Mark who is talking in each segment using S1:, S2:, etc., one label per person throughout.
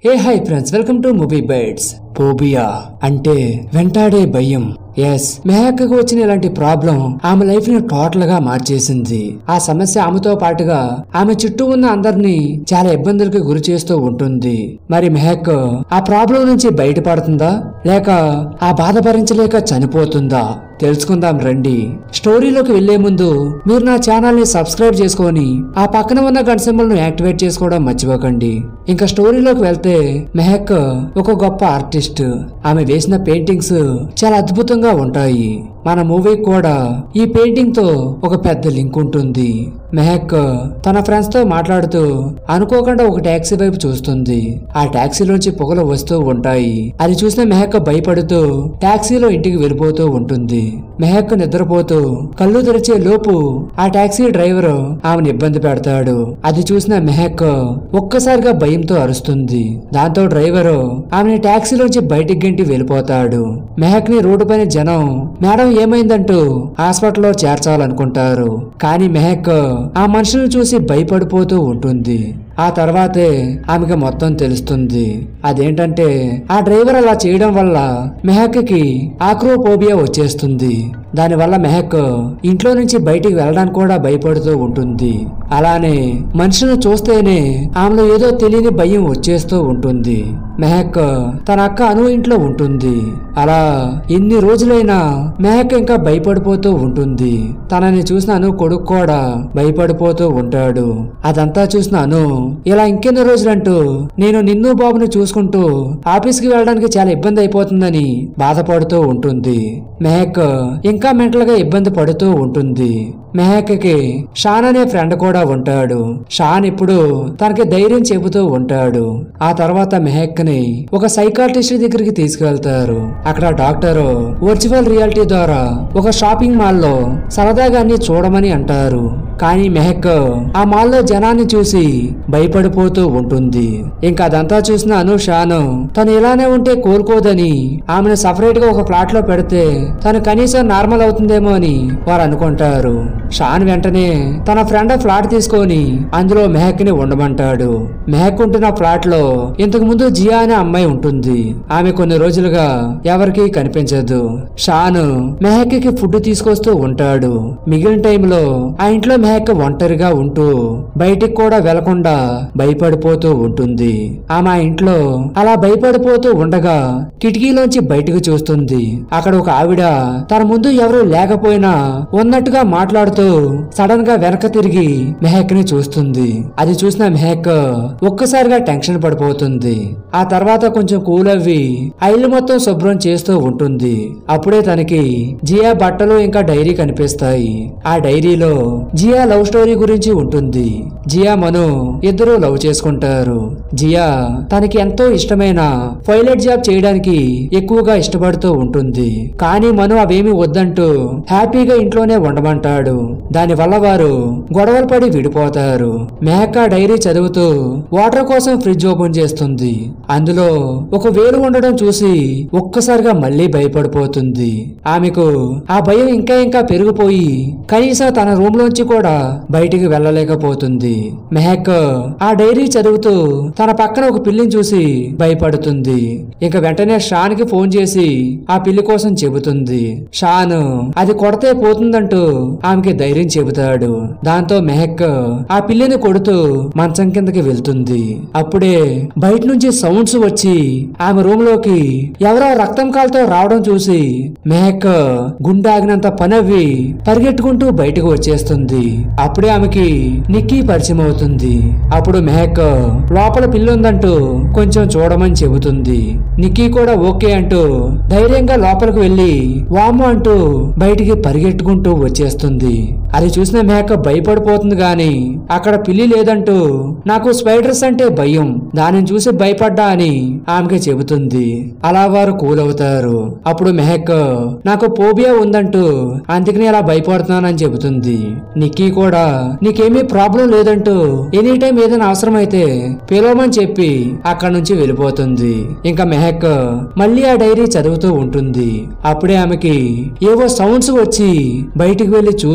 S1: hey hi friends welcome to movie bites phobia అంటే వెంటాడే భయం ఎస్ మెహక్కకు వచ్చిన ఇలాంటి ప్రాబ్లం ఆమె లైఫ్ ని టోటల్ గా మార్చేసింది ఆ సమస్య ఆమెతో పాటుగా ఆమె చుట్టూ ఉన్న అందరినీ చాలా ఇబ్బందులకు గురి చేస్తూ ఉంటుంది మరి మెహక్ ఆ ప్రాబ్లం నుంచి బయటపడుతుందా లేక ఆ బాధ భరించలేక చనిపోతుందా తెలుసుకుందాం రండి స్టోరీలోకి వెళ్లే ముందు మీరు నా ఛానల్ ని సబ్స్క్రైబ్ చేసుకొని ఆ పక్కన ఉన్న గంట సింబల్ ను యాక్టివేట్ చేసుకోవడం మర్చిపోకండి ఇంకా స్టోరీలోకి వెళ్తే మెహక్ ఒక గొప్ప ఆర్టిస్ట్ ఆమె వేసిన పెయింటింగ్స్ చాలా అద్భుతంగా ఉంటాయి మన మూవీ కూడా ఈ పెయింటింగ్ తో ఒక పెద్ద లింక్ ఉంటుంది మెహక్ తన ఫ్రెండ్స్ తో మాట్లాడుతూ అనుకోకుండా ఒక టాక్సీ వైపు చూస్తుంది ఆ టాక్సీలోంచి పొగలు వస్తూ ఉంటాయి అది చూసిన మెహక్ భయపడుతూ టాక్సీలో ఇంటికి వెళ్ళిపోతూ ఉంటుంది మెహక్ నిద్రపోతూ కళ్ళు తెరిచే లోపు ఆ టాక్సీ డ్రైవర్ ఆమెను ఇబ్బంది పెడతాడు అది చూసిన మెహక్ ఒక్కసారిగా భయంతో అరుస్తుంది దాంతో డ్రైవర్ ఆమెని టాక్సీలోంచి బయటికి గంటి వెళ్ళిపోతాడు మెహక్ ని రోడ్డు పైన జనం మేడం ఏమైందంటూ హాస్పిటల్లో చేర్చాలనుకుంటారు కానీ మెహక్ ఆ మనుషులను చూసి భయపడిపోతూ ఉంటుంది ఆ తర్వాతే ఆమెకి మొత్తం తెలుస్తుంది అదేంటంటే ఆ డ్రైవర్ అలా చేయడం వల్ల మెహక్కి ఆక్రోపోబియా వచ్చేస్తుంది దానివల్ల మెహక్ ఇంట్లో నుంచి బయటికి వెళ్ళడానికి కూడా భయపడుతూ ఉంటుంది అలానే మనుషులను చూస్తేనే ఆమెలో ఏదో తెలియని భయం వచ్చేస్తూ ఉంటుంది మెహక్ తన అక్క అను ఇంట్లో ఉంటుంది అలా ఎన్ని రోజులైనా మెహక్ ఇంకా భయపడిపోతూ ఉంటుంది తనని చూసిన అను కొడుకు కూడా భయపడిపోతూ ఉంటాడు అదంతా చూసిన అను ఇలా ఇంకెన్ని రోజులంటూ నేను నిన్ను బాబుని చూసుకుంటూ ఆఫీస్కి వెళ్ళడానికి చాలా ఇబ్బంది అయిపోతుందని బాధపడుతూ ఉంటుంది మెహక్ ఇంకా మెంటల్ గా ఇబ్బంది పడుతూ ఉంటుంది మెహక్కి షాన్ అనే ఫ్రెండ్ కూడా ఉంటాడు షాన్ ఇప్పుడు తనకి ధైర్యం చెబుతూ ఉంటాడు ఆ తర్వాత మెహక్ ని ఒక సైకాట్రిస్ట్ దగ్గరికి తీసుకెళ్తారు అక్కడ డాక్టర్ వర్చువల్ రియాలిటీ ద్వారా ఒక షాపింగ్ మాల్ లో సరదాగా అన్ని చూడమని అంటారు కానీ మెహక్ ఆ మాల్లో జనాన్ని చూసి భయపడిపోతూ ఉంటుంది ఇంకా అదంతా చూసిన అను షాను తను ఇలానే ఉంటే కోలుకోదని ఆమెను సపరేట్ గా ఒక ఫ్లాట్ లో పెడితే తను కనీసం నార్మల్ అవుతుందేమో అని వారు అనుకుంటారు షాన్ వెంటనే తన ఫ్రెండ్ ఫ్లాట్ తీసుకొని అందులో మెహక్ ని ఉండమంటాడు మెహక్ ఉంటున్న ఫ్లాట్ లో ఇంతకు ముందు జియా అనే అమ్మాయి ఉంటుంది ఆమె కొన్ని రోజులుగా ఎవరికీ కనిపించదు షాన్ మెహక్ కి ఫుడ్ తీసుకొస్తూ ఉంటాడు మిగిలిన టైంలో ఆ ఇంట్లో మెహక్ ఒంటరిగా ఉంటూ బయటికి కూడా వెళ్లకుండా భయపడిపోతూ ఉంటుంది ఆమె ఆ ఇంట్లో అలా భయపడిపోతూ ఉండగా కిటికీలోంచి బయటకు చూస్తుంది అక్కడ ఒక ఆవిడ తన ముందు ఎవరు లేకపోయినా ఉన్నట్టుగా మాట్లాడుతూ సడన్ గా వెనక తిరిగి మెహక్ ని చూస్తుంది అది చూసిన మెహక్ ఒక్కసారిగా టెన్షన్ పడిపోతుంది ఆ తర్వాత కొంచెం కూల్ అవ్వి ఆ ఇల్లు మొత్తం శుభ్రం చేస్తూ ఉంటుంది అప్పుడే తనకి జియా బట్టలు ఇంకా డైరీ కనిపిస్తాయి ఆ డైరీలో జియా లవ్ స్టోరీ గురించి ఉంటుంది జియా మను ఇద్దరు లవ్ చేసుకుంటారు జియా తనకి ఎంతో ఇష్టమైన పైలట్ జాబ్ చేయడానికి ఎక్కువగా ఇష్టపడుతూ ఉంటుంది కానీ మను అవేమి వద్దంటూ హ్యాపీగా ఇంట్లోనే ఉండమంటాడు దాని వల్ల వారు గొడవలు పడి విడిపోతారు మేక డైరీ చదువుతూ వాటర్ కోసం ఫ్రిడ్జ్ ఓపెన్ చేస్తుంది అందులో ఒక వేలు ఉండడం చూసి ఒక్కసారిగా మళ్ళీ భయపడిపోతుంది ఆమెకు ఆ భయం ఇంకా ఇంకా పెరిగిపోయి కనీసం తన రూమ్ లోంచి కూడా బయటికి వెళ్ళలేకపోతుంది మెహక్ ఆ డైరీ చదువుతూ తన పక్కన ఒక పిల్లిని చూసి భయపడుతుంది ఇంకా వెంటనే షాన్ కి ఫోన్ చేసి ఆ పిల్లి కోసం చెబుతుంది షాన్ అది కొడితే పోతుందంటూ ఆమెకి ధైర్యం చెబుతాడు దాంతో మెహక్ ఆ పిల్లిని కొడుతూ మంచం కిందకి వెళ్తుంది అప్పుడే బయట నుంచి సౌండ్స్ వచ్చి ఆమె రూమ్ లోకి ఎవరో రక్తం కాలుతో రావడం చూసి మెహక్ గుండె ఆగినంత పనవ్వి పరిగెట్టుకుంటూ బయటకు వచ్చేస్తుంది అప్పుడే ఆమెకి నిక్కీ పరిచయం అవుతుంది అప్పుడు మెహక్ లోపల పిల్లుందంటూ కొంచెం చూడమని చెబుతుంది నిక్కీ కూడా ఓకే అంటూ ధైర్యంగా లోపలికి వెళ్లి వాము అంటూ బయటికి పరిగెట్టుకుంటూ వచ్చేస్తుంది అది చూసిన మేక భయపడిపోతుంది గాని అక్కడ పిల్లి లేదంటూ నాకు స్పైడర్స్ అంటే భయం దానిని చూసి భయపడ్డా అని ఆమెకి చెబుతుంది అలా వారు కూలవుతారు అప్పుడు మెహక్ నాకు పోబియా ఉందంటూ అందుకని అలా భయపడుతున్నానని చెబుతుంది నిక్కీ కూడా నీకేమీ ప్రాబ్లం లేదంటూ ఎనీ టైం ఏదైనా అవసరమైతే పిలవమని చెప్పి అక్కడి నుంచి వెళ్ళిపోతుంది ఇంకా మెహక్ మళ్ళీ ఆ డైరీ చదువుతూ ఉంటుంది అప్పుడే ఆమెకి ఏవో సౌండ్స్ వచ్చి బయటికి వెళ్లి చూస్తూ ఉంటుంది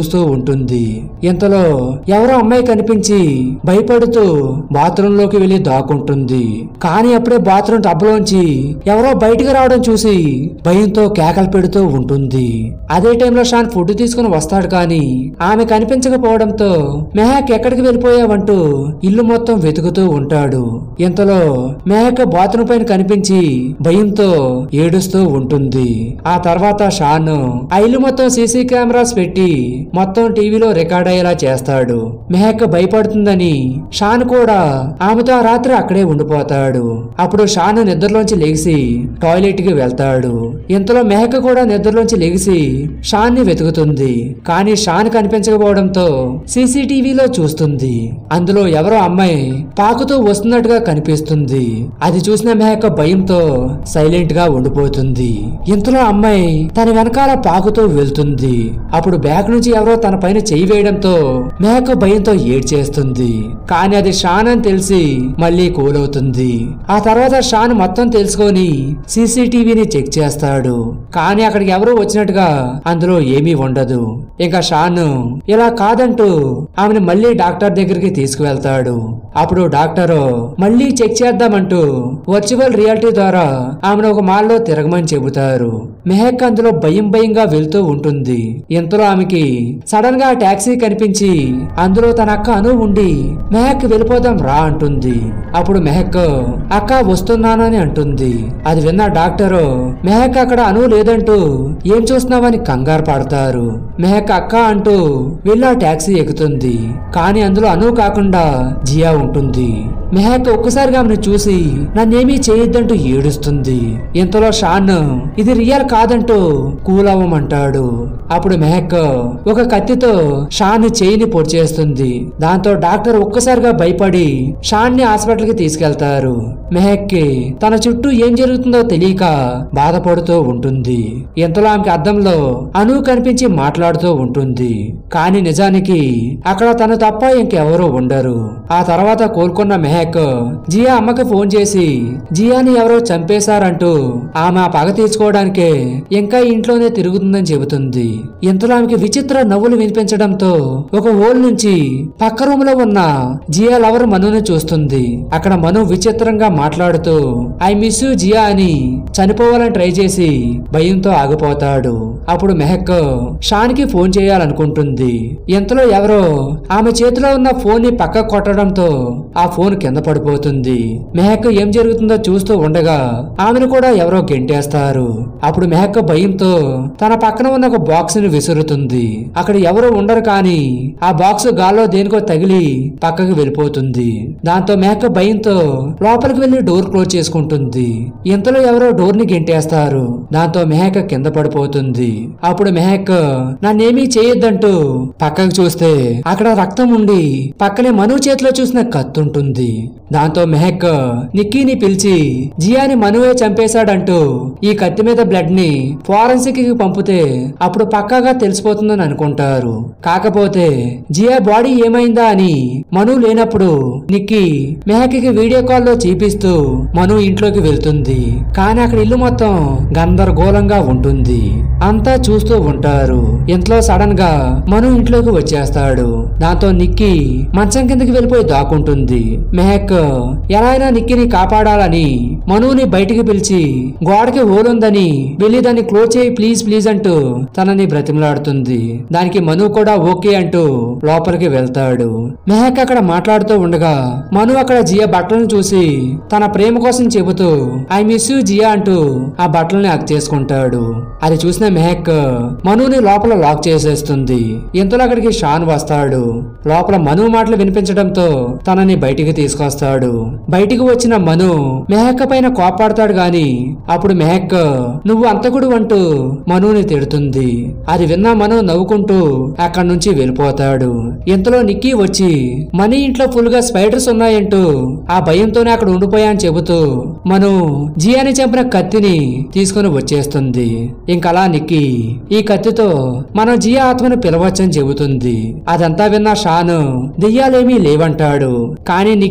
S1: ఉంటుంది ఇంతలో ఎవరో అమ్మాయి కనిపించి భయపడుతూ బాత్రూమ్ లోకి వెళ్లి దాక్కుంటుంది కానీ అప్పుడే బాత్రూమ్ టబ్లోంచి ఎవరో బయటికి రావడం చూసి భయంతో కేకలు పెడుతూ ఉంటుంది అదే టైంలో షాన్ ఫుడ్ తీసుకుని వస్తాడు కానీ ఆమె కనిపించకపోవడంతో మెహాక్ ఎక్కడికి వెళ్ళిపోయావంటూ ఇల్లు మొత్తం వెతుకుతూ ఉంటాడు ఇంతలో మెహక్ బాత్రూమ్ పైన కనిపించి భయంతో ఏడుస్తూ ఉంటుంది ఆ తర్వాత షాన్ ఆ ఇల్లు మొత్తం సీసీ కెమెరాస్ పెట్టి మొత్తం టీవీలో రికార్డ్ అయ్యేలా చేస్తాడు మెహక్ భయపడుతుందని షాన్ కూడా ఆమెతో ఆ రాత్రి అక్కడే ఉండిపోతాడు అప్పుడు షాన్ నిద్రలోంచి లేచి టాయిలెట్ కి వెళ్తాడు ఇంతలో మెహక్ కూడా నిద్రలోంచి లేచి షాన్ ని వెతుకుతుంది కానీ షాన్ కనిపించకపోవడంతో సీసీటీవీలో చూస్తుంది అందులో ఎవరో అమ్మాయి పాకుతూ వస్తున్నట్టుగా కనిపిస్తుంది అది చూసిన మెహక్ భయంతో సైలెంట్ గా ఉండిపోతుంది ఇంతలో అమ్మాయి తన వెనకాల పాకుతూ వెళ్తుంది అప్పుడు బ్యాక్ నుంచి ఎవరో తన పైన చెయ్యి వేయడంతో మెహక్ భయంతో ఏడ్చేస్తుంది కానీ అది షాన్ అని తెలిసి మళ్ళీ కూల్ అవుతుంది ఆ తర్వాత షాన్ మొత్తం తెలుసుకొని సీసీటీవీని చెక్ చేస్తాడు కానీ అక్కడికి ఎవరో వచ్చినట్టుగా అందులో ఏమీ ఉండదు ఇంకా షాన్ ఇలా కాదంటూ ఆమెను మళ్ళీ డాక్టర్ దగ్గరికి తీసుకువెళ్తాడు అప్పుడు డాక్టర్ మళ్ళీ చెక్ చేద్దామంటూ వర్చువల్ రియాలిటీ ద్వారా ఆమెను ఒక మాల్లో తిరగమని చెబుతారు మెహక్ అందులో భయం భయంగా వెళ్తూ ఉంటుంది ఇంతలో ఆమెకి సడన్ గా టాక్సీ కనిపించి అందులో తన అక్క అను ఉండి మెహక్ వెళ్ళిపోదాం రా అంటుంది అప్పుడు మెహక్ అక్క వస్తున్నానని అంటుంది అది విన్న డాక్టర్ మెహక్ అక్కడ అను లేదంటూ ఏం చూస్తున్నావని కంగారు పడతారు మెహక్ అక్క అంటూ వెళ్ళి ఆ టాక్సీ ఎక్కుతుంది కానీ అందులో అను కాకుండా జియా ఉంటుంది మెహక్ ఒక్కసారిగా ఆమెను చూసి నన్నేమీ చేయొద్దంటూ ఏడుస్తుంది ఇంతలో షాన్ ఇది రియల్ కాదంటూ కూల్ అవ్వమంటాడు అప్పుడు మెహక్ ఒక కత్తితో షాన్ చేయిని పొడిచేస్తుంది దాంతో డాక్టర్ ఒక్కసారిగా భయపడి షాన్ ని హాస్పిటల్ కి తీసుకెళ్తారు మెహక్ కి తన చుట్టూ ఏం జరుగుతుందో తెలియక బాధపడుతూ ఉంటుంది ఇంతలో ఆమెకి అద్దంలో అను కనిపించి మాట్లాడుతూ ఉంటుంది కానీ నిజానికి అక్కడ తను తప్ప ఇంకెవరూ ఉండరు ఆ తర్వాత కోలుకున్న మెహక్ జియా అమ్మకి ఫోన్ చేసి జియాని ఎవరో చంపేశారంటూ ఆమె ఆ పగ తీర్చుకోవడానికే ఇంకా ఇంట్లోనే తిరుగుతుందని చెబుతుంది ఇంతలో ఆమెకి విచిత్ర నవ్వులు వినిపించడంతో ఒక హోల్ నుంచి పక్క రూమ్ లో ఉన్న జియా లవర్ మనుని చూస్తుంది అక్కడ మను విచిత్రంగా మాట్లాడుతూ ఐ మిస్ యూ జియా అని చనిపోవాలని ట్రై చేసి భయంతో ఆగిపోతాడు అప్పుడు మెహక్ షాన్ కి ఫోన్ చేయాలనుకుంటుంది ఇంతలో ఎవరో ఆమె చేతిలో ఉన్న ఫోన్ ని పక్క కొట్టడంతో ఆ ఫోన్ కింద పడిపోతుంది మెహక్ ఏం జరుగుతుందో చూస్తూ ఉండగా ఆమెను కూడా ఎవరో గెంటేస్తారు అప్పుడు మెహక్ భయంతో తన పక్కన ఉన్న ఒక బాక్స్ ని విసురుతుంది అక్కడ ఎవరు ఉండరు కానీ ఆ బాక్స్ గాల్లో దేనికో తగిలి పక్కకి వెళ్ళిపోతుంది దాంతో మెహక్ భయంతో లోపలికి వెళ్లి డోర్ క్లోజ్ చేసుకుంటుంది ఇంతలో ఎవరో డోర్ ని గెంటేస్తారు దాంతో మెహక్ కింద పడిపోతుంది అప్పుడు మెహక్ నన్నేమీ చేయొద్దంటూ పక్కకు చూస్తే అక్కడ రక్తం ఉండి పక్కనే మను చేతిలో చూసిన కత్తి ఉంటుంది దాంతో మెహక్ నిక్కీని పిలిచి జియాని మనువే చంపేశాడంటూ ఈ కత్తి మీద బ్లడ్ ని ఫారెన్సిక్ కి పంపితే అప్పుడు పక్కాగా తెలిసిపోతుందని అనుకుంటారు కాకపోతే జియా బాడీ ఏమైందా అని మను లేనప్పుడు నిక్కీ మెహక్కి వీడియో కాల్ లో చూపిస్తూ మను ఇంట్లోకి వెళ్తుంది కానీ అక్కడ ఇల్లు మొత్తం గందరగోళంగా ఉంటుంది అంతా చూస్తూ ఉంటారు ఇంట్లో సడన్ గా మను ఇంట్లోకి వచ్చేస్తాడు దాంతో నిక్కీ మంచం కిందకి వెళ్ళిపోయి దాక్కుంటుంది మెహక్ ఎలా అయినా నిక్కిని కాపాడాలని మనుని బయటికి పిలిచి గోడకి హోలుందని వెళ్ళి దాన్ని క్లోజ్ చేయి ప్లీజ్ ప్లీజ్ అంటూ తనని బ్రతిమలాడుతుంది దానికి మను కూడా ఓకే అంటూ లోపలికి వెళ్తాడు మెహక్ అక్కడ మాట్లాడుతూ ఉండగా మను అక్కడ జియా బట్టలను చూసి తన ప్రేమ కోసం చెబుతూ ఐ మిస్ యూ జియా అంటూ ఆ బట్టలని హక్ చేసుకుంటాడు అది చూసిన మెహక్ మనుని లోపల లాక్ చేసేస్తుంది ఇంతలో అక్కడికి షాన్ వస్తాడు లోపల మను మాటలు వినిపించడంతో తనని బయటికి తీసుకొస్తాడు బయటికి వచ్చిన మను మెహక్ పైన కోపాడతాడు గాని అప్పుడు మెహక్ నువ్వు అంతకుడు అంటూ మనుని తిడుతుంది అది విన్న మను నవ్వుకుంటూ అక్కడి నుంచి వెళ్ళిపోతాడు ఇంతలో నిక్కీ వచ్చి మనీ ఇంట్లో ఫుల్ గా స్పైడర్స్ ఉన్నాయంటూ ఆ భయంతోనే అక్కడ ఉండిపోయా అని చెబుతూ మను జియాని చంపిన కత్తిని తీసుకుని వచ్చేస్తుంది ఇంకలా నిక్కీ ఈ కత్తితో మనం జియా ఆత్మను పిలవచ్చని చెబుతుంది అదంతా విన్న షాను దెయ్యాలేమీ లేవంటాడు కానీ నిక్కీ నిజంగా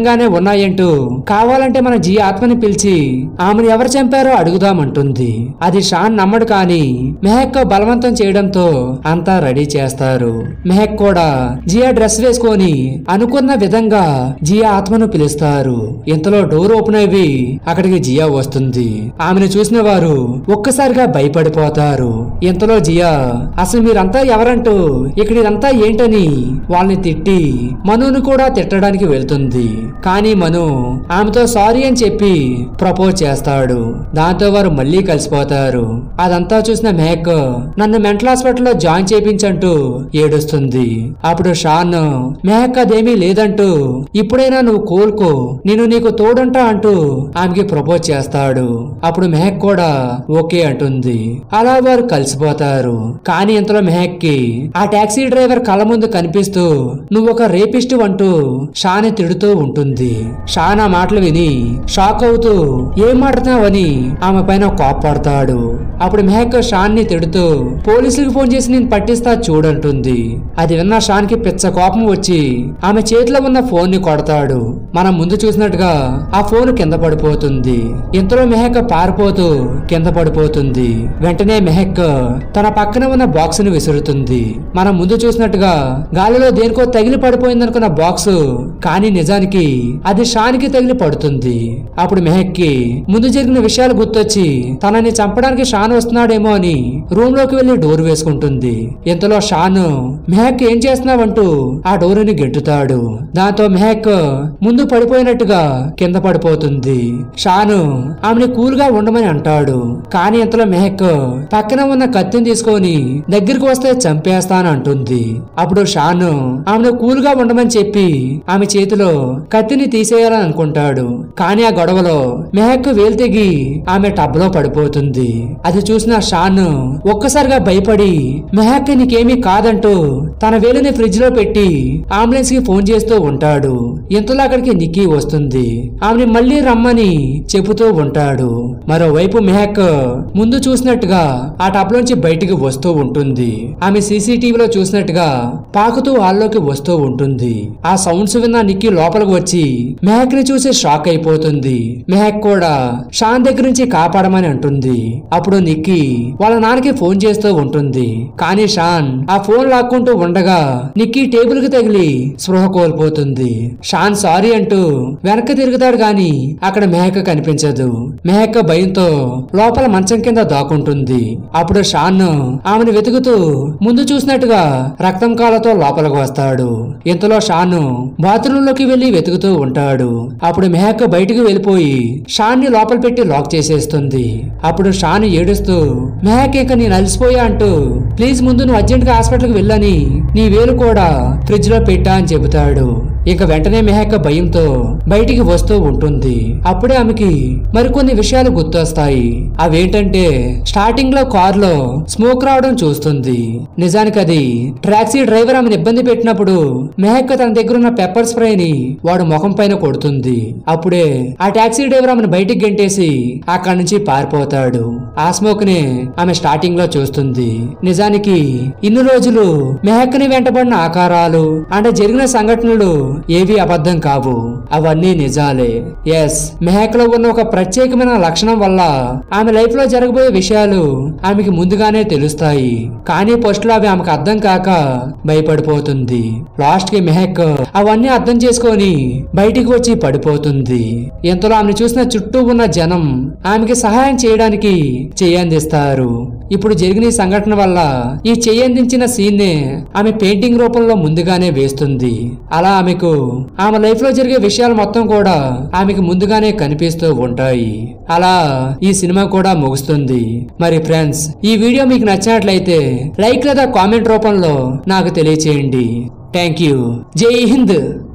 S1: నిజంగానే ఉన్నాయంటూ కావాలంటే మన జీ ఆత్మని పిలిచి ఆమెను ఎవరు చంపారో అడుగుదామంటుంది అది షాన్ నమ్మడు కానీ మెహక్ బలవంతం చేయడంతో అంతా రెడీ చేస్తారు మెహక్ కూడా జియా డ్రెస్ వేసుకొని అనుకున్న విధంగా జియా ఆత్మను పిలుస్తారు ఇంతలో డోర్ ఓపెన్ అయ్యి అక్కడికి జియా వస్తుంది ఆమెను చూసిన వారు ఒక్కసారిగా భయపడిపోతారు ఇంతలో జియా అసలు మీరంతా ఎవరంటూ ఇక్కడ ఇదంతా ఏంటని వాళ్ళని తిట్టి మనుని కూడా తిట్టడానికి వెళ్తుంది కానీ మను ఆమెతో సారీ అని చెప్పి ప్రపోజ్ చేస్తాడు దాంతో వారు మళ్ళీ కలిసిపోతారు అదంతా చూసిన మేక్ నన్ను మెంటల్ హాస్పిటల్లో జాయిన్ చేయించంటూ ఏడుస్తుంది అప్పుడు షాన్ మేక్ అదేమీ లేదంటూ ఇప్పుడైనా నువ్వు కోలుకో నేను నీకు తోడుంటా అంటూ ఆమెకి ప్రపోజ్ చేస్తాడు అప్పుడు మెహక్ కూడా ఓకే అంటుంది అలా వారు కలిసిపోతారు కానీ ఇంతలో మెహక్ కి ఆ టాక్సీ డ్రైవర్ కళ్ళ ముందు కనిపిస్తూ నువ్వు ఒక రేపిస్ట్ అంటూ షాని తిడుతూ ఉంటుంది షాన్ ఆ మాటలు విని షాక్ అవుతూ ఏం మాట్లాడుతున్నావని ఆమె పైన కోప్పడతాడు అప్పుడు మెహక్ షాన్ ని తిడుతూ పోలీసులకు ఫోన్ చేసి నేను పట్టిస్తా చూడంటుంది అది విన్న షాన్ కి పిచ్చ కోపం వచ్చి ఆమె చేతిలో ఉన్న ఫోన్ ని కొడతాడు మనం ముందు చూసినట్టుగా ఆ ఫోన్ కింద పడిపోతుంది ఇంతలో మెహక్ పారిపోతూ కింద పడిపోతుంది వెంటనే మెహక్ తన పక్కన ఉన్న బాక్స్ ని విసురుతుంది మనం ముందు చూసినట్టుగా గాలిలో దేనికో తగిలి పడిపోయింది అనుకున్న బాక్స్ కానీ నిజానికి అది షాన్కి తగిలి పడుతుంది అప్పుడు మెహక్ కి ముందు జరిగిన విషయాలు గుర్తొచ్చి తనని చంపడానికి షాన్ వస్తున్నాడేమో అని రూమ్ లోకి వెళ్లి డోర్ వేసుకుంటుంది ఇంతలో షాన్ మెహక్ ఏం చేస్తున్నావంటూ ఆ డోరుని గెంటుతాడు దాంతో మెహక్ ముందు పడిపోయినట్టుగా కింద పడిపోతుంది షాను ఆమెని కూల్ గా ఉండమని అంటాడు కానీ ఇంతలో మెహక్ పక్కన ఉన్న కత్తిని తీసుకొని దగ్గరికి వస్తే చంపేస్తాను అంటుంది అప్పుడు షాను ఆమెను కూల్ గా ఉండమని చెప్పి ఆమె చేతిలో కత్తిని తీసేయాలని అనుకుంటాడు కానీ ఆ గొడవలో మెహక్ వేలు తెగి ఆమె టబ్ లో పడిపోతుంది అది చూసిన షాన్ ఒక్కసారిగా భయపడి మెహక్ నీకేమీ కాదంటూ తన వేలుని ఫ్రిడ్జ్ లో పెట్టి అంబులెన్స్ కి ఫోన్ చేస్తూ ఉంటాడు ఇంతలో అక్కడికి నిక్కీ వస్తుంది ఆమెని మళ్ళీ రమ్మని చెబుతూ ఉంటాడు మరోవైపు మెహక్ ముందు చూసినట్టుగా ఆ టబ్ లోంచి బయటికి వస్తూ ఉంటుంది ఆమె సీసీటీవీలో చూసినట్టుగా పాకుతూ హాల్లోకి వస్తూ ఉంటుంది ఆ సౌండ్స్ విన్న నిక్కీ లోపలికి వచ్చి మెహక్ ని చూసి షాక్ అయిపోతుంది మెహక్ కూడా షాన్ దగ్గర నుంచి కాపాడమని అంటుంది అప్పుడు నిక్కీ వాళ్ళ నాన్నకి ఫోన్ చేస్తూ ఉంటుంది కానీ షాన్ ఆ ఫోన్ లాక్కుంటూ ఉండగా నిక్కీ టేబుల్ కి తగిలి స్పృహ కోల్పోతుంది షాన్ సారీ అంటూ వెనక్కి తిరుగుతాడు గాని అక్కడ మెహక్ కనిపించదు మెహక్ భయంతో లోపల మంచం కింద దాక్కుంటుంది అప్పుడు షాన్ ఆమెను వెతుకుతూ ముందు చూసినట్టుగా రక్తం కాలతో లోపలికి వస్తాడు ఇంతలో షాన్ బాత్రూమ్ లోకి వెళ్లి వెతుకుతూ ఉంటాడు అప్పుడు మెహక్ బయటికి వెళ్ళిపోయి షాన్ ని లోపల పెట్టి లాక్ చేసేస్తుంది అప్పుడు షాన్ ఏడుస్తూ మెహక్ ఇక నేను అలసిపోయా అంటూ ప్లీజ్ ముందు నువ్వు అర్జెంట్ గా హాస్పిటల్కి వెళ్ళని నీ వేలు కూడా ఫ్రిడ్జ్ లో పెట్టా అని చెబుతాడు ఇక వెంటనే మెహక్ భయంతో బయటికి వస్తూ ఉంటుంది అప్పుడే ఆమెకి మరికొన్ని విషయాలు గుర్తొస్తాయి అవేంటంటే స్టార్టింగ్ లో కార్ లో స్మోక్ రావడం చూస్తుంది నిజానికి అది టాక్సీ డ్రైవర్ ఆమెను ఇబ్బంది పెట్టినప్పుడు మెహక్ తన దగ్గర ఉన్న పెప్పర్ స్ప్రేని వాడు ముఖం పైన కొడుతుంది అప్పుడే ఆ టాక్సీ డ్రైవర్ ఆమెను బయటికి గెంటేసి అక్కడి నుంచి పారిపోతాడు ఆ స్మోక్ ని ఆమె స్టార్టింగ్ లో చూస్తుంది నిజానికి ఇన్ని రోజులు మెహక్ ని వెంటబడిన ఆకారాలు అంటే జరిగిన సంఘటనలు ఏవి అబద్ధం కావు అవన్నీ నిజాలే ఎస్ మెహక్ లో ఉన్న ఒక ప్రత్యేకమైన లక్షణం వల్ల ఆమె లైఫ్ లో జరగబోయే విషయాలు ఆమెకి ముందుగానే తెలుస్తాయి కానీ ఫస్ట్ లో అవి ఆమెకు అర్థం కాక భయపడిపోతుంది లాస్ట్ కి మెహక్ అవన్నీ అర్థం చేసుకొని బయటికి వచ్చి పడిపోతుంది ఇంతలో ఆమెను చూసిన చుట్టూ ఉన్న జనం ఆమెకి సహాయం చేయడానికి చేయందిస్తారు ఇప్పుడు జరిగిన ఈ సంఘటన వల్ల ఈ చేయందించిన సీన్ నే ఆమె పెయింటింగ్ రూపంలో ముందుగానే వేస్తుంది అలా ఆమెకు ఆమె లైఫ్ లో జరిగే విషయాలు మొత్తం కూడా ఆమెకు ముందుగానే కనిపిస్తూ ఉంటాయి అలా ఈ సినిమా కూడా ముగుస్తుంది మరి ఫ్రెండ్స్ ఈ వీడియో మీకు నచ్చినట్లయితే లైక్ లేదా కామెంట్ రూపంలో నాకు తెలియచేయండి థ్యాంక్ యూ జై హింద్